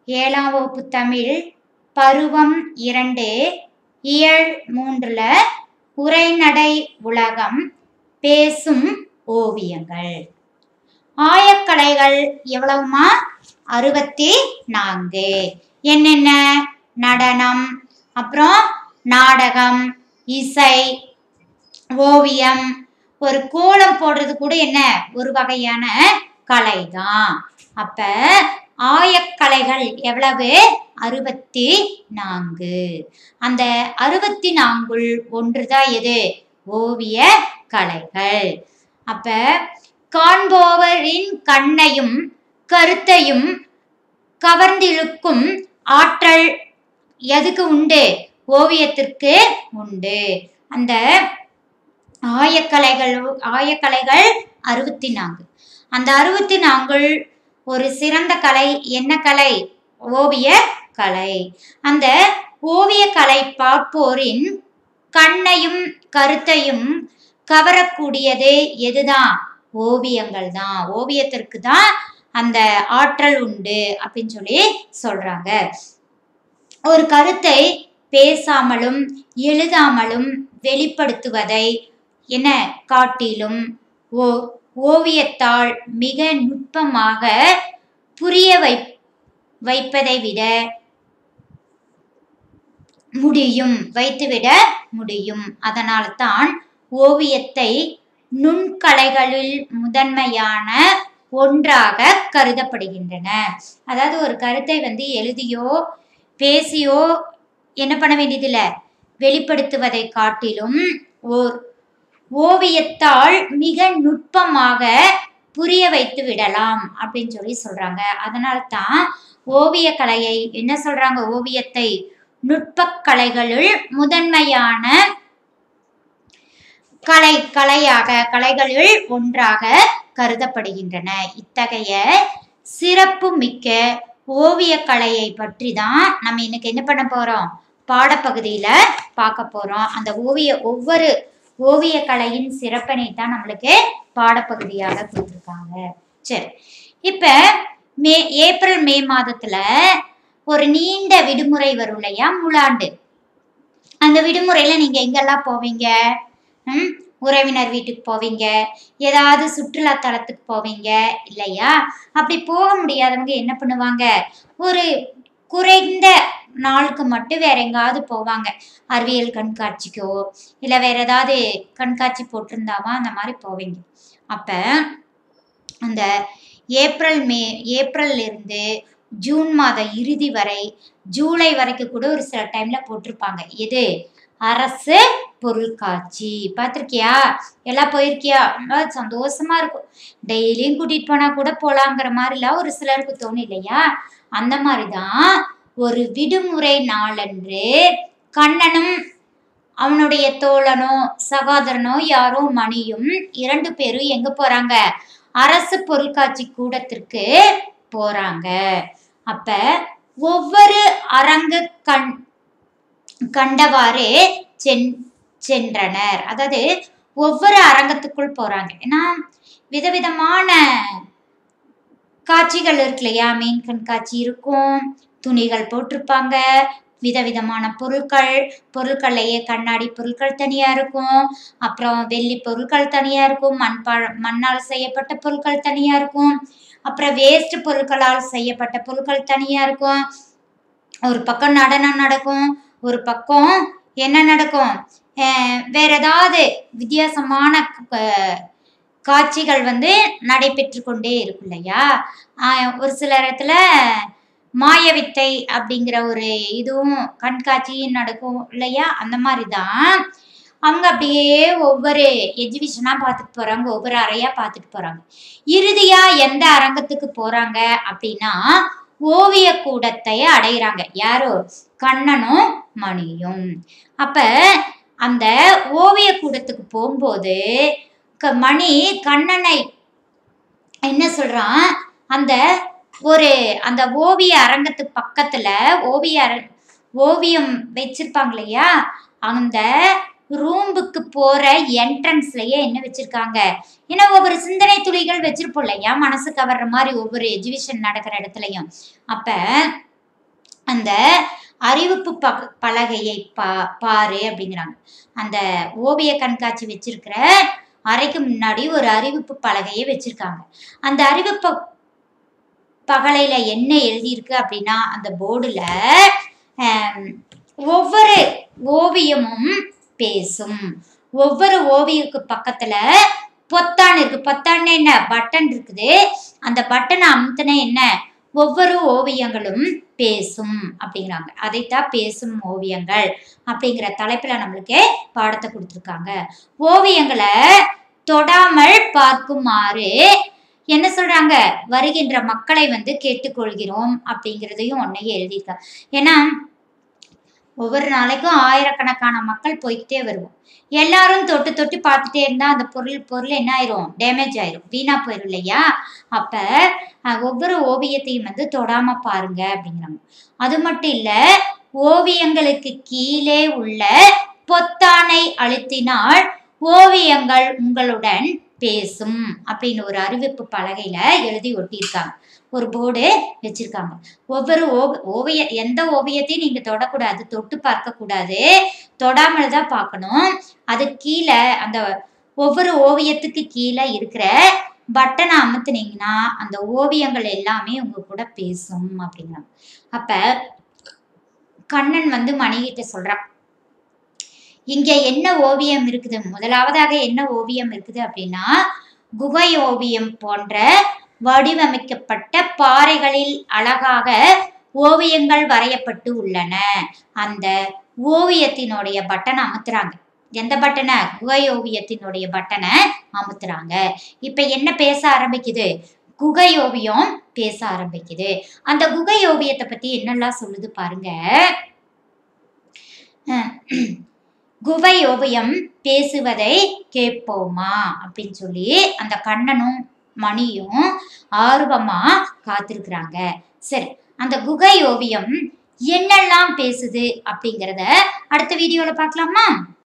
ஏழாம் வகுப்பு தமிழ் பருவம் இரண்டு இயல் மூன்றுல உரைநடை உலகம் பேசும் ஓவியங்கள் ஆயக்கலைகள் எவ்வளவுமா அறுபத்தி நான்கு என்னென்ன நடனம் அப்புறம் நாடகம் இசை ஓவியம் ஒரு கோலம் போடுறது கூட என்ன ஒரு வகையான கலை தான் அப்ப ஆயக்கலைகள் எவ்வளவு அறுபத்தி நான்கு அந்த அறுபத்தி நான்குள் ஒன்றுதான் எது ஓவிய கலைகள் அப்ப காண்போவரின் கண்ணையும் கருத்தையும் கவர்ந்திழுக்கும் ஆற்றல் எதுக்கு உண்டு ஓவியத்திற்கு உண்டு அந்த ஆயக்கலைகள் ஆயக்கலைகள் அறுபத்தி நான்கு அந்த அறுபத்தி நான்குள் ஒரு சிறந்த கலை என்ன கலை ஓவிய கலை அந்த ஓவிய கலை பார்ப்போரின் கண்ணையும் கருத்தையும் கவரக்கூடியது எதுதான் ஓவியங்கள் தான் ஓவியத்திற்கு தான் அந்த ஆற்றல் உண்டு அப்படின்னு சொல்லி சொல்றாங்க ஒரு கருத்தை பேசாமலும் எழுதாமலும் வெளிப்படுத்துவதை என்ன காட்டிலும் ஓ ஓவியத்தால் மிக நுட்பமாக புரிய வை வைப்பதை விட முடியும் வைத்துவிட முடியும் அதனால்தான் ஓவியத்தை நுண்கலைகளில் முதன்மையான ஒன்றாக கருதப்படுகின்றன அதாவது ஒரு கருத்தை வந்து எழுதியோ பேசியோ என்ன பண்ண வேண்டியதில்லை வெளிப்படுத்துவதை காட்டிலும் ஓர் ஓவியத்தால் மிக நுட்பமாக புரிய வைத்து விடலாம் அப்படின்னு சொல்லி சொல்றாங்க அதனால தான் ஓவிய கலையை என்ன சொல்றாங்க ஓவியத்தை நுட்பக் கலைகளுள் முதன்மையான கலை கலையாக கலைகளுள் ஒன்றாக கருதப்படுகின்றன இத்தகைய சிறப்பு மிக்க ஓவிய கலையை பற்றி தான் நம்ம இன்னைக்கு என்ன பண்ண போறோம் பாடப்பகுதியில பார்க்க போறோம் அந்த ஓவிய ஒவ்வொரு ஓவிய கலையின் சிறப்பினை தான் நம்மளுக்கு பாடப்பகுதியாக கொடுத்துருக்காங்க சரி இப்ப மே ஏப்ரல் மே மாதத்துல ஒரு நீண்ட விடுமுறை வரும் இல்லையா முழாண்டு அந்த விடுமுறையில நீங்க எங்கெல்லாம் போவீங்க ம் உறவினர் வீட்டுக்கு போவீங்க ஏதாவது சுற்றுலா தலத்துக்கு போவீங்க இல்லையா அப்படி போக முடியாதவங்க என்ன பண்ணுவாங்க ஒரு குறைந்த நாளுக்கு மட்டும் வேற எங்காவது போவாங்க அறிவியல் கண்காட்சிக்கோ இல்லை வேற ஏதாவது கண்காட்சி போட்டிருந்தாவா அந்த மாதிரி போவீங்க அப்ப அந்த ஏப்ரல் மே ஏப்ரல்ல இருந்து ஜூன் மாத இறுதி வரை ஜூலை வரைக்கும் கூட ஒரு சில டைம்ல போட்டிருப்பாங்க எது அரசு பொருட்காட்சி பார்த்துருக்கியா எல்லாம் போயிருக்கியா ரொம்ப சந்தோஷமா இருக்கும் டெய்லியும் கூட்டிட்டு போனா கூட போலாங்கிற மாதிரிலாம் ஒரு சிலருக்கு தோணும் இல்லையா அந்த மாதிரிதான் ஒரு விடுமுறை நாளன்று கண்ணனும் அவனுடைய தோழனோ சகோதரனோ யாரோ மணியும் இரண்டு பேரும் எங்க போறாங்க அரசு பொருட்காட்சி கூடத்திற்கு போறாங்க அப்ப ஒவ்வொரு அரங்கு கண் கண்டவாறு சென் சென்றனர் அதாவது ஒவ்வொரு அரங்கத்துக்குள் போறாங்க ஏன்னா விதவிதமான காட்சிகள் இருக்கு இல்லையா மீன் கண்காட்சி இருக்கும் துணிகள் போட்டிருப்பாங்க விதவிதமான பொருட்கள் பொருட்கள்லையே கண்ணாடி பொருட்கள் தனியா இருக்கும் அப்புறம் வெள்ளி பொருட்கள் தனியா இருக்கும் மண்பா மண்ணால் செய்யப்பட்ட பொருட்கள் தனியா இருக்கும் அப்புறம் வேஸ்ட் பொருட்களால் செய்யப்பட்ட பொருட்கள் தனியா இருக்கும் ஒரு பக்கம் நடனம் நடக்கும் ஒரு பக்கம் என்ன நடக்கும் அஹ் வேற ஏதாவது வித்தியாசமான க- காட்சிகள் வந்து நடைபெற்று கொண்டே இருக்கும் இல்லையா ஆஹ் ஒரு சில இடத்துல மாயவித்தை அப்படிங்கிற ஒரு இதுவும் கண்காட்சியும் நடக்கும் இல்லையா அந்த மாதிரி தான் அவங்க அப்படியே ஒவ்வொரு எக்ஸிபிஷனாக பார்த்துட்டு போகிறாங்க ஒவ்வொரு அறையாக பார்த்துட்டு போகிறாங்க இறுதியாக எந்த அரங்கத்துக்கு போகிறாங்க அப்படின்னா ஓவிய கூடத்தை அடையிறாங்க யாரோ கண்ணனும் மணியும் அப்ப அந்த ஓவிய கூடத்துக்கு போகும்போது க- மணி கண்ணனை என்ன சொல்றான் அந்த ஒரு அந்த ஓவிய அரங்கத்துக்கு பக்கத்துல ஓவிய அர- ஓவியம் வச்சிருப்பாங்க இல்லையா அந்த ரூம்புக்கு போற என்ட்ரன்ஸ்லயே என்ன வச்சிருக்காங்க ஏன்னா ஒவ்வொரு சிந்தனை துளிகள் வச்சிருப்போம் இல்லையா மனசு கவர்ற மாதிரி ஒவ்வொரு எஜிபிஷன் நடக்கிற இடத்துலயும் அப்ப அந்த அறிவிப்பு ப பலகையை பா பாரு அப்படிங்கிறாங்க அந்த ஓவிய கண்காட்சி வச்சிருக்கிற அறைக்கு முன்னாடி ஒரு அறிவிப்பு பலகையை வச்சிருக்காங்க அந்த அறிவிப்பு பகலையில என்ன எழுதியிருக்கு அப்படின்னா அந்த போர்டுல ஒவ்வொரு ஓவியமும் பேசும் ஒவ்வொரு ஓவியக்கு பக்கத்துல பொத்தான் இருக்கு பொத்தான்னு என்ன பட்டன் இருக்குது அந்த பட்டனை அமுத்தின என்ன ஒவ்வொரு ஓவியங்களும் பேசும் அப்படிங்கிறாங்க அதைத்தான் பேசும் ஓவியங்கள் அப்படிங்கிற தலைப்புல நம்மளுக்கு பாடத்தை கொடுத்துருக்காங்க ஓவியங்களை தொடாமல் பார்க்குமாறு என்ன சொல்றாங்க வருகின்ற மக்களை வந்து கேட்டுக்கொள்கிறோம் அப்படிங்கிறதையும் ஒன்னையே எழுதியிருக்காங்க ஏன்னா ஒவ்வொரு நாளைக்கும் ஆயிரக்கணக்கான மக்கள் போய்கிட்டே வருவோம் எல்லாரும் தொட்டு தொட்டு பார்த்துட்டே இருந்தா அந்த பொருள் பொருள் என்ன ஆயிரும் டேமேஜ் ஆயிரும் வீணா போயிரும் இல்லையா அப்ப அஹ், ஒவ்வொரு ஓவியத்தையும் வந்து தொடாம பாருங்க அப்படிங்கிறாங்க அது மட்டும் இல்ல ஓவியங்களுக்கு கீழே உள்ள பொத்தானை அழுத்தினால் ஓவியங்கள் உங்களுடன் பேசும் அப்படின்னு ஒரு அறிவிப்பு பலகையில எழுதி ஒட்டியிருக்காங்க ஒரு போர்டு வச்சிருக்காங்க ஒவ்வொரு ஓவி ஓவிய எந்த ஓவியத்தையும் நீங்க தொடக்கூடாது தொட்டு பார்க்க கூடாது தொடாமல் தான் பார்க்கணும் அது கீழே அந்த ஒவ்வொரு ஓவியத்துக்கு கீழே இருக்கிற பட்டனை அமுத்துனீங்கன்னா அந்த ஓவியங்கள் எல்லாமே உங்க கூட பேசும் அப்படிங்கிறாங்க அப்ப கண்ணன் வந்து மணிகிட்ட சொல்றான் இங்க என்ன ஓவியம் இருக்குது முதலாவதாக என்ன ஓவியம் இருக்குது அப்படின்னா குகை ஓவியம் போன்ற வடிவமைக்கப்பட்ட பாறைகளில் அழகாக ஓவியங்கள் வரையப்பட்டு உள்ளன அந்த ஓவியத்தினுடைய பட்டனை அமுத்துறாங்க எந்த பட்டனை குகை ஓவியத்தினுடைய பட்டனை அமுத்துறாங்க இப்ப என்ன பேச ஆரம்பிக்குது குகை ஓவியம் பேச ஆரம்பிக்குது அந்த குகை ஓவியத்தை பத்தி என்னெல்லாம் சொல்லுது பாருங்க அஹ் குகை ஓவியம் பேசுவதை கேட்போமா அப்படின்னு சொல்லி அந்த கண்ணனும் மணியும் ஆர்வமா காத்திருக்கிறாங்க சரி அந்த குகை ஓவியம் என்னெல்லாம் பேசுது அப்படிங்கிறத அடுத்த வீடியோல பார்க்கலாமா